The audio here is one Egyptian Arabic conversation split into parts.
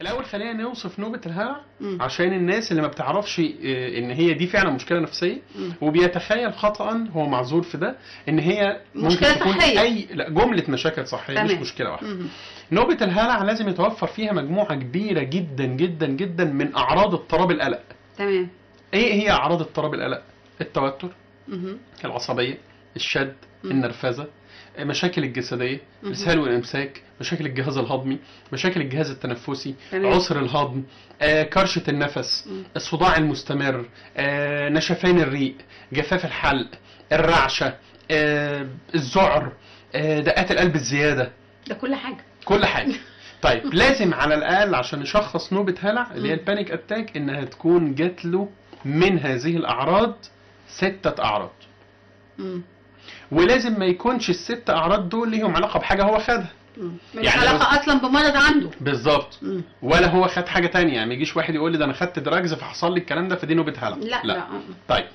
الاول خلينا نوصف نوبه الهلع مم. عشان الناس اللي ما بتعرفش آه، ان هي دي فعلا مشكله نفسيه مم. وبيتخيل خطا هو معذور في ده ان هي ممكن مشكلة تكون صحية. اي لا جمله مشاكل صحيه مش تمام. مشكله واحده مم. نوبه الهلع لازم يتوفر فيها مجموعه كبيره جدا جدا جدا من اعراض اضطراب القلق تمام ايه هي اعراض اضطراب القلق التوتر مم. العصبيه الشد مم. النرفزه المشاكل الجسديه مم. الاسهال والامساك مشاكل الجهاز الهضمي مشاكل الجهاز التنفسي تمام. عسر الهضم آه، كرشه النفس مم. الصداع المستمر آه، نشفان الريق جفاف الحلق الرعشه آه، الذعر آه، دقات القلب الزياده ده كل حاجه كل حاجه طيب لازم على الاقل عشان نشخص نوبه هلع اللي هي مم. البانيك اتاك انها تكون جات له من هذه الاعراض ستة اعراض مم. ولازم ما يكونش الست اعراض دول ليهم علاقه بحاجه هو خدها مم. مش يعني علاقه اصلا بمرض عنده بالظبط مم. ولا هو خد حاجه تانية يعني ما يجيش واحد يقول لي ده انا خدت دراجز فحصل لي الكلام ده فدي نوبه هلع لا لا, لا. طيب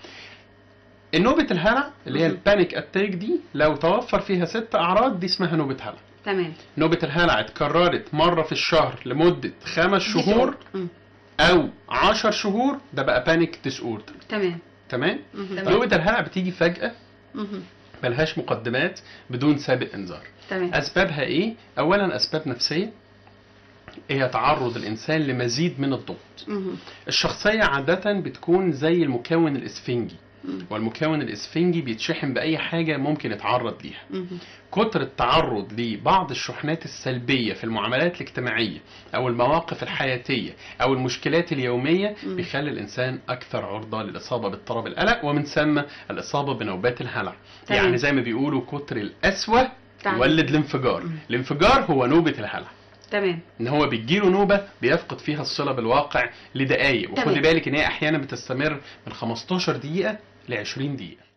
النوبة الهلع اللي هي مهم. البانيك اتاك دي لو توفر فيها ست اعراض دي اسمها نوبة هلع تمام نوبة الهلع اتكررت مرة في الشهر لمدة خمس شهور مم. او عشر شهور ده بقى بانيك ديس اوردر تمام تمام مم. نوبة الهلع بتيجي فجأة مم. ملهاش مقدمات بدون سابق انذار تمام اسبابها ايه اولا اسباب نفسية هي تعرض الانسان لمزيد من الضغط مم. الشخصية عادة بتكون زي المكون الاسفنجي مم. والمكون الاسفنجي بيتشحن باي حاجه ممكن يتعرض ليها مم. كتر التعرض لبعض الشحنات السلبيه في المعاملات الاجتماعيه او المواقف الحياتيه او المشكلات اليوميه مم. بيخلي الانسان اكثر عرضه للاصابه باضطراب القلق ومن ثم الاصابه بنوبات الهلع تمام. يعني زي ما بيقولوا كتر القسوه تعال. يولد الانفجار مم. الانفجار هو نوبه الهلع تمام ان هو بتجيله نوبه بيفقد فيها الصله بالواقع لدقائق وخدي تمام. بالك ان هي احيانا بتستمر من 15 دقيقه ل 20 دقيقه